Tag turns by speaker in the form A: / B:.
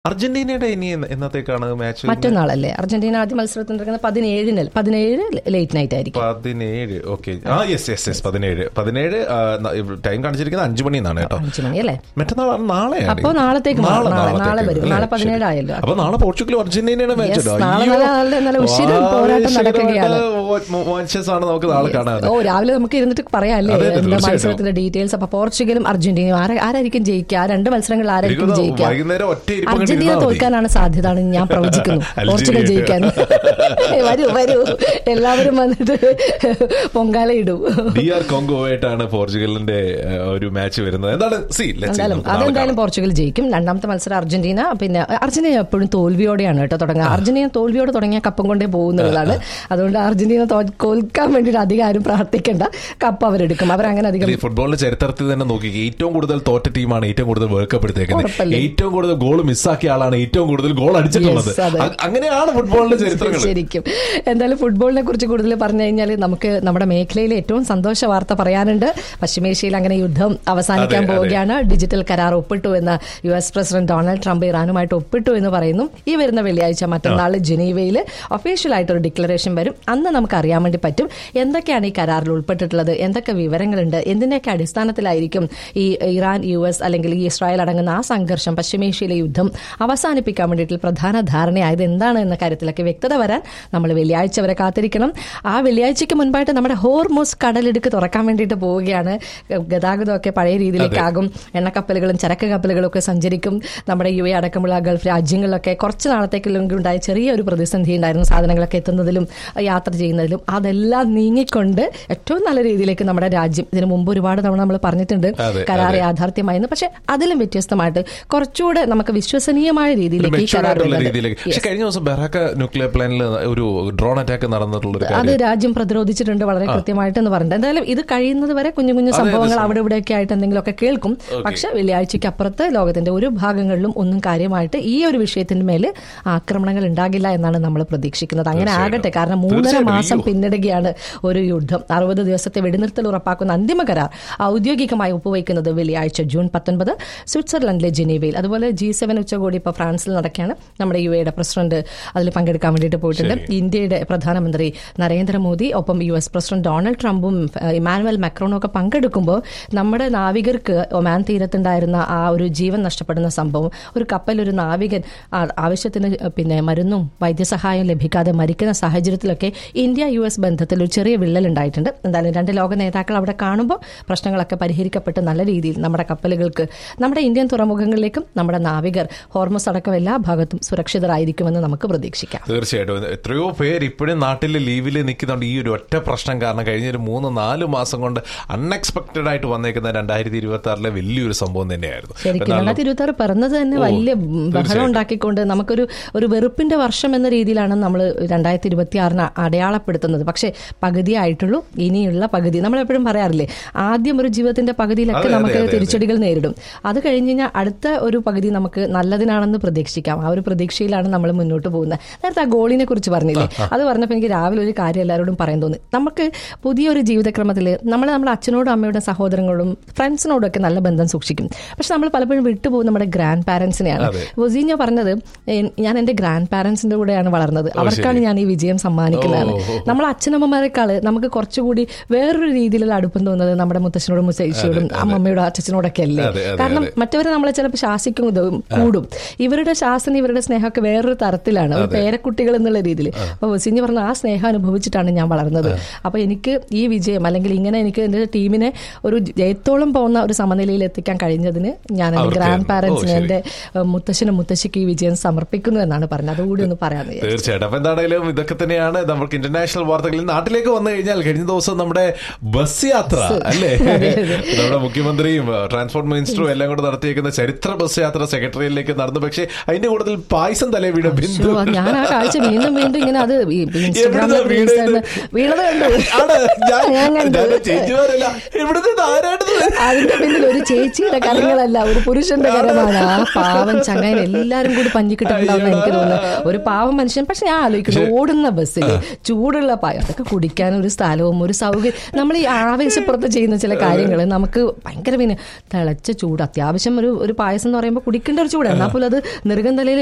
A: അർജന്റീനയുടെ ഇനി എന്ന് എന്നത്തേക്കാണ് മാച്ച്
B: മറ്റന്നാളല്ലേ അർജന്റീന ആദ്യ മത്സരത്തിൽ നടക്കുന്നത് പതിനേഴിന് പതിനേഴ് ലേറ്റ് നൈറ്റ് ആയിരിക്കും
A: പതിനേഴ് ഓക്കെ ആ യെസ് യെസ് യെസ് പതിനേഴ് പതിനേഴ് ടൈം കാണിച്ചിരിക്കുന്നത് അഞ്ചു മണി എന്നാണ് കേട്ടോ
B: അഞ്ചു മണി അല്ലേ
A: മറ്റന്നാൾ നാളെ
B: അപ്പോ നാളത്തേക്ക് മാറും. നാളെ- നാളെ വരും. നാളെ പതിനേഴായല്ലോ.
A: അപ്പൊ നാളെ പോർച്ചുഗലും അർജന്റീനയുടെ മാച്ച്
B: Yes, നാളെ നല്ല- നല്ല- നല്ല ഉശിരൻ പോരാട്ടം നടക്കുകയാണ്.
A: മാച്ചസ് ആണ് നമുക്ക് നാളെ കാണാൻ
B: ഓ രാവിലെ നമുക്ക് ഇരുന്നിട്ട് പറയാല്ലേ
A: അതെ, അതെ,
B: എന്താ
A: തീർച്ചയായിട്ടും.
B: മത്സരത്തിന്റെ ഡീറ്റെയിൽസ് അപ്പൊ പോർച്ചുഗലും അർജന്റീനയും ആര- ആരായിരിക്കും ജയിക്കുക ആ രണ്ട് മത്സരങ്ങളിൽ ആരായിരിക്കും
A: എനിക്ക്
B: ജയിക്കുക
A: വൈകുന്നേരം ഒറ്റ ഇരിപ്പ് അങ്ങ്
B: അർജന്റീന
A: ഇരുന്നാ മതി.
B: തോൽക്കാനാണ് സാധ്യത എന്ന് ഞാൻ പ്രവചിക്കുന്നു പോർച്ചുഗൽ
A: അൾജീരിയ.
B: ജയിക്കാൻ വരൂ വരൂ എല്ലാവരും വന്നിട്ട് പൊങ്കാല ഇടൂ
A: ഡി ആർ കോങ്കോയായിട്ടാണ് പോർച്ചുഗലിന്റെ ഏഹ്, ഒരു മാച്ച് വരുന്നത് എന്താണ് സി
B: എന്തായാലും അതെന്തായാലും പോർച്ചുഗൽ ജയിക്കും രണ്ടാമത്തെ മത്സരം അർജന്റീന പിന്നെ അർജന്റീന എപ്പോഴും തോൽവിയോടെയാണ് കേട്ടോ തുടങ്ങുക അർജന്റീന തോൽവിയോടെ തുടങ്ങിയ കപ്പം കൊണ്ടേ പോകുന്നതാണ് അതുകൊണ്ട് അർജന്റീന തോ- തോൽക്കാൻ വേണ്ടിയിട്ട് അധികം ആരും പ്രാർത്ഥിക്കേണ്ട കപ്പ് അവരെടുക്കും അവരങ്ങനെ അധികം
A: ഫുട്ബോളിന്റെ ചരിത്രത്തിൽ തന്നെ നോക്കി ഏറ്റവും കൂടുതൽ തോറ്റ ടീമാണ് ഏറ്റവും കൂടുതൽ വേൾഡ് കപ്പ് എടുത്തേക്കുന്നത്
B: ഉറപ്പല്ലേ?
A: ഏറ്റവും കൂടുതൽ ഗോൾ മിസ്സാക്കിയ ആളാണ് ഏറ്റവും കൂടുതൽ ഗോൾ അടിച്ചിട്ടുള്ളത്
B: Yes, അതെ.
A: അ- അങ്ങനെയാണ് ഫുട്ബോളിന്റെ ചരിത്രങ്ങൾ
B: ശരിക്കും എന്തായാലും ഫുട്ബോളിനെ കുറിച്ച് കൂടുതൽ പറഞ്ഞു കഴിഞ്ഞാൽ നമുക്ക് നമ്മുടെ മേഖലയിൽ ഏറ്റവും സന്തോഷ വാർത്ത പറയാനുണ്ട് പശ്ചിമേഷ്യയിൽ അങ്ങനെ യുദ്ധം അവസാനിക്കാൻ
A: അതെ, അതെ.
B: പോവുകയാണ് ഡിജിറ്റൽ കരാർ ഒപ്പിട്ടു എന്ന് U S president Donald Trump ഇറാനുമായിട്ട് ഒപ്പിട്ടു എന്ന് പറയുന്നു ഈ വരുന്ന വെള്ളിയാഴ്ച മറ്റന്നാൾ ജനീവയിൽ ഒഫീഷ്യൽ ആയിട്ട് ഒരു ഡിക്ലറേഷൻ വരും അന്ന് നമുക്ക് അറിയാൻ വേണ്ടി പറ്റും എന്തൊക്കെയാണ് ഈ കരാറിൽ ഉൾപ്പെട്ടിട്ടുള്ളത് എന്തൊക്കെ വിവരങ്ങളുണ്ട് എന്തിന്റെയൊക്കെ അടിസ്ഥാനത്തിലായിരിക്കും ഈ ഇറാൻ യു എസ് അല്ലെങ്കിൽ ഈ ഇസ്രായേൽ അടങ്ങുന്ന ആ സംഘർഷം പശ്ചിമേഷ്യയിലെ യുദ്ധം അവസാനിപ്പിക്കാൻ വേണ്ടിയിട്ടുള്ള പ്രധാന ധാരണയായത് എന്താണ് എന്ന കാര്യത്തിലൊക്കെ വ്യക്തത വരാൻ നമ്മൾ വെള്ളിയാഴ്ച വരെ കാത്തിരിക്കണം ആ വെള്ളിയാഴ്ചയ്ക്ക് മുൻപായിട്ട് നമ്മുടെ ഹോർമോസ് കടലിടുക്ക് തുറക്കാൻ വേണ്ടിയിട്ട് പോവുകയാണ് ഗതാഗതമൊക്കെ പഴയ രീതിയിലേക്കാകും എണ്ണക്കപ്പലുകളും ചരക്ക് കപ്പലുകളും ഒക്കെ സഞ്ചരിക്കും നമ്മുടെ യു എ അടക്കമുള്ള ഗൾഫ് രാജ്യങ്ങളിലൊക്കെ കുറച്ച് നാളത്തേക്കെങ്കിലും ഉണ്ടായ ചെറിയൊരു പ്രതിസന്ധി ഉണ്ടായിരുന്നു സാധനങ്ങളൊക്കെ എത്തുന്നതിലും യാത്ര ചെയ്യുന്നതിലും അതെല്ലാം നീങ്ങിക്കൊണ്ട് ഏറ്റവും നല്ല രീതിയിലേക്ക് നമ്മുടെ രാജ്യം ഇതിനു മുമ്പ് ഒരുപാട് തവണ നമ്മൾ പറഞ്ഞിട്ടുണ്ട്
A: അതെ,
B: കരാർ
A: അതെ.
B: യാഥാർത്ഥ്യമായിരുന്നു പക്ഷെ അതിലും വ്യത്യസ്തമായിട്ട് കുറച്ചുകൂടെ നമുക്ക് വിശ്വസനീയമായ രീതിയിലേക്ക് ഈ കരാർ
A: മെച്ചൂർഡായിട്ടുള്ള
B: വരുന്നത്.
A: രീതിയിലേക്ക്
B: Yes.
A: പക്ഷെ കഴിഞ്ഞ ദിവസം ബെറാക്ക ന്യൂക്ലിയർ പ്ലാനിൽ ഒരു ഡ്രോൺ അറ്റാക്ക് നടന്നിട്ടുള്ള ഒരു
B: അത്
A: കാര്യം
B: രാജ്യം പ്രതിരോധിച്ചിട്ടുണ്ട് വളരെ കൃത്യമായിട്ട് എന്ന് പറഞ്ഞിട്ട് എന്തായാലും ഇത് കഴിയുന്നത് വരെ കുഞ്ഞു കുഞ്ഞു
A: അതെ,
B: സംഭവങ്ങൾ
A: അതെ.
B: അവിടെ ഇവിടെയൊക്കെ ആയിട്ട് എന്തെങ്കിലുമൊക്കെ കേൾക്കും പക്ഷെ വെള്ളിയാഴ്ചയ്ക്ക് അപ്പുറത്ത് ലോകത്തിന്റെ ഒരു ഭാഗങ്ങളിലും ഒന്നും കാര്യമായിട്ട് ഈ ഒരു വിഷയത്തിന്റെ മേല് ആക്രമണങ്ങൾ ഉണ്ടാകില്ല എന്നാണ് നമ്മൾ പ്രതീക്ഷിക്കുന്നത് അങ്ങനെ
A: തീർച്ചയായിട്ടും.
B: ആകട്ടെ കാരണം മൂന്നര
A: തീർച്ചയായിട്ടും.
B: മാസം
A: അയ്യോ.
B: പിന്നിടുകയാണ് ഒരു യുദ്ധം അറുപത് ദിവസത്തെ വെടിനിർത്തൽ ഉറപ്പാക്കുന്ന അന്തിമ കരാർ ഔദ്യോഗികമായി ഒപ്പുവയ്ക്കുന്നത് വെള്ളിയാഴ്ച ജൂൺ പത്തൊൻപത് സ്വിറ്റ്സർലൻഡിലെ ജനീവയിൽ അതുപോലെ ജി സെവൻ ഉച്ചകോടി ഇപ്പോൾ ഫ്രാൻസിൽ നടക്കുകയാണ് നമ്മുടെ യു എയുടെ പ്രസിഡന്റ് അതിൽ പങ്കെടുക്കാൻ വേണ്ടിയിട്ട് പോയിട്ടുണ്ട് ഇന്ത്യയുടെ പ്രധാനമന്ത്രി നരേന്ദ്രമോദി ഒപ്പം യു എസ് പ്രസിഡന്റ് ഡൊണാൾഡ് ട്രംപും ഏഹ്, ഇമാനുവൽ മക്രോണും ഒക്കെ പങ്കെടുക്കുമ്പോൾ നമ്മുടെ നാവികർക്ക് ഒമാൻ തീരത്തുണ്ടായിരുന്ന ആ ഒരു ജീവൻ നഷ്ടപ്പെടുന്ന സംഭവം ഒരു കപ്പൽ ഒരു നാവികൻ ആ, ആവശ്യത്തിന് പിന്നെ മരുന്നും വൈദ്യസഹായം ലഭിക്കാതെ മരിക്കുന്ന സാഹചര്യത്തിലൊക്കെ ഇന്ത്യ യു എസ് ബന്ധത്തിൽ ഒരു ചെറിയ വിള്ളൽ ഉണ്ടായിട്ടുണ്ട് എന്തായാലും രണ്ട് ലോക നേതാക്കൾ അവിടെ കാണുമ്പോൾ പ്രശ്നങ്ങളൊക്കെ പരിഹരിക്കപ്പെട്ട് നല്ല രീതിയിൽ നമ്മുടെ കപ്പലുകൾക്ക് നമ്മുടെ ഇന്ത്യൻ തുറമുഖങ്ങളിലേക്കും നമ്മുടെ നാവികർ ഹോർമസ് അടക്കം എല്ലാ ഭാഗത്തും സുരക്ഷിതരായിരിക്കുമെന്ന് നമുക്ക് പ്രതീക്ഷിക്കാം
A: തീർച്ചയായിട്ടും എത്രയോ പേര് ഇപ്പോഴും നാട്ടിൽ ലീവിൽ നിൽക്കുന്നുണ്ട് ഈ ഒരു ഒറ്റ പ്രശ്നം കാരണം കഴിഞ്ഞ ഒരു മൂന്ന് നാല് മാസം കൊണ്ട് അൺഎക്സ്പെക്ടഡ് ആയിട്ട് വന്നേക്കുന്ന രണ്ടായിരത്തി ഇരുപത്തി ആറിലെ വലിയൊരു സംഭവം തന്നെയായിരുന്നു
B: ശരിക്കും
A: എന്നാലും-
B: രണ്ടായിരത്തി ഇരുപത്തി ആറ് പിറന്നത് തന്നെ വലിയ ബഹളം ഉണ്ടാക്കിക്കൊണ്ട് നമുക്കൊരു ഒരു വെറുപ്പിന്റെ വർഷം എന്ന രീതിയിലാണ് നമ്മൾ രണ്ടായിരത്തി ഇരുപത്തി ആറിന് അടയാളപ്പെടുത്തുന്നത് പക്ഷേ പകുതി ആയിട്ടുള്ളൂ ഇനിയുള്ള പകുതി നമ്മൾ എപ്പോഴും പറയാറില്ലേ ആദ്യം ഒരു ജീവിതത്തിന്റെ പകുതിയിലൊക്കെ
A: അതെ,
B: നമുക്ക്
A: അതെ, അതെ.
B: തിരിച്ചടികൾ നേരിടും അത് കഴിഞ്ഞ് കഴിഞ്ഞാൽ അടുത്ത ഒരു പകുതി നമുക്ക് നല്ലതിനാണെന്ന് പ്രതീക്ഷിക്കാം ആ ഒരു പ്രതീക്ഷയിലാണ് നമ്മൾ മുന്നോട്ട് പോകുന്നത് നേരത്തെ ആ ഗോളിനെ കുറിച്ച് പറഞ്ഞില്ലേ അത് പറഞ്ഞപ്പോൾ എനിക്ക് രാവിലെ ഒരു കാര്യം എല്ലാവരോടും പറയാൻ തോന്നി നമുക്ക് പുതിയൊരു ജീവിതക്രമത്തിൽ നമ്മൾ നമ്മുടെ അച്ഛനോടും അമ്മയോടും സഹോദരങ്ങളോടും ഫ്രണ്ട്സിനോടും ഒക്കെ നല്ല ബന്ധം സൂക്ഷിക്കും പക്ഷെ നമ്മൾ പലപ്പോഴും വിട്ടുപോകും നമ്മുടെ ഗ്രാൻഡ് പാരന്റ്സിനെയാണ്
A: അതെ.
B: വസീഞ്ഞ പറഞ്ഞത് "എൻ- ഞാൻ എന്റെ ഗ്രാൻഡ് പാരന്റ്സിന്റെ കൂടെയാണ് വളർന്നത് അവർക്കാണ് ഞാൻ ഈ വിജയം സമ്മാനിക്കുന്നത്
A: ഓ, ഓ, ഓ.
B: നമ്മൾ അച്ഛനമ്മമാരെക്കാള് നമുക്ക് കുറച്ചുകൂടി വേറൊരു രീതിയിലുള്ള അടുപ്പം തോന്നുന്നത് നമ്മുടെ മുത്തശ്ശനോടും മുത്തശ്ശിയോടും അമ്മമ്മയോടും അച്ഛനോടൊക്കെ അല്ലേ
A: അതെ, അതെ,
B: കാരണം മറ്റവരെ നമ്മളെ ചിലപ്പോൾ ശാസിക്കുന്നതും കൂടും ഇവരുടെ ശാസന ഇവരുടെ സ്നേഹമൊക്കെ വേറൊരു തരത്തിലാണ് ഒരു പേരക്കുട്ടികൾ എന്നുള്ള രീതിയിൽ അപ്പൊ വസിഞ്ഞ് പറഞ്ഞ ആ സ്നേഹം അനുഭവിച്ചിട്ടാണ് ഞാൻ വളർന്നത് അപ്പൊ എനിക്ക് ഈ വിജയം അല്ലെങ്കിൽ ഇങ്ങനെ എനിക്ക് എന്റെ ടീമിനെ ഒരു ജയത്തോളം പോകുന്ന ഒരു സമനിലയിൽ എത്തിക്കാൻ കഴിഞ്ഞതിന് ഞാൻ എന്റെ
A: അവർക്ക്
B: ഗ്രാൻഡ്
A: ഓ,
B: പാരന്റ്സിന്
A: ശരി.
B: എന്റെ ഏഹ്, മുത്തശ്ശനും മുത്തശ്ശിക്ക് ഈ വിജയം സമർപ്പിക്കുന്നു എന്നാണ് പറഞ്ഞത് അതുകൂടി ഒന്ന് പറയാന്ന് വിചാരിച്ചു.
A: തീർച്ചയായിട്ടും അപ്പൊ എന്താണെങ്കിലും ഇതൊക്കെ തന്നെയാണ് നമുക്ക് ഇന്റർനാഷണൽ വാർത്തകളിൽ നാട്ടിലേക്ക് വന്നു കഴിഞ്ഞാൽ കഴിഞ്ഞ ദിവസം നമ്മുടെ ബസ് യാത്ര അല്ലേ നമ്മുടെ മുഖ്യമന്ത്രിയും ട്രാൻസ്പോർട്ട് മിനിസ്റ്ററും എല്ലാം കൂടെ നടത്തിയേക്കുന്ന ചരിത്ര ബസ് യാത്ര സെക്രട്ടറിയിലേക്ക് നടന്നു പക്ഷേ അതിന്റെ കൂടുതൽ പായസം തലേ വീണ ബിന്ദു
B: ശ്ശോ, ഞാൻ ആ കാഴ്ച വീണ്ടും വീണ്ടും ഇങ്ങനെ അത് ഈ
A: എവിടുന്നാ
B: ഇൻസ്റ്റാഗ്രാമിലൊക്കെ
A: വീണത്?
B: റീൽസ് വീണത് കണ്ടു
A: ആണ്. ഞാൻ-
B: ഞാൻ കണ്ടു
A: ഞാൻ ചേച്ചിമാരല്ല ഇവിടുത്തെ ആരാണിത്
B: അതിന്റെ പിന്നിൽ ഒരു ചേച്ചിയുടെ കരങ്ങളല്ല ഒരു പുരുഷന്റെ കരമാണ് ആ പാവം ചങ്ങായി എല്ലാരും കൂടി പഞ്ഞിക്കിട്ടുണ്ടാവുന്ന എനിക്ക് തോന്നുന്നു ഒരു പാവം മനുഷ്യൻ പക്ഷെ ഞാൻ ആലോചിക്കുന്നു ഓടുന്ന ബസ്സിൽ ചൂടുള്ള പായ അതൊക്കെ കുടിക്കാൻ ഒരു സ്ഥലവും ഒരു സൗകര്യം നമ്മൾ ഈ ആവേശപ്പുറത്ത് ചെയ്യുന്ന ചില കാര്യങ്ങൾ നമുക്ക് ഭയങ്കര പിന്നെ തിളച്ച ചൂട് അത്യാവശ്യം ഒരു ഒരു പായസം എന്ന് പറയുമ്പോൾ കുടിക്കേണ്ട ഒരു ചൂട് എന്നാൽ പോലും അത് നെറുകന്തലയിൽ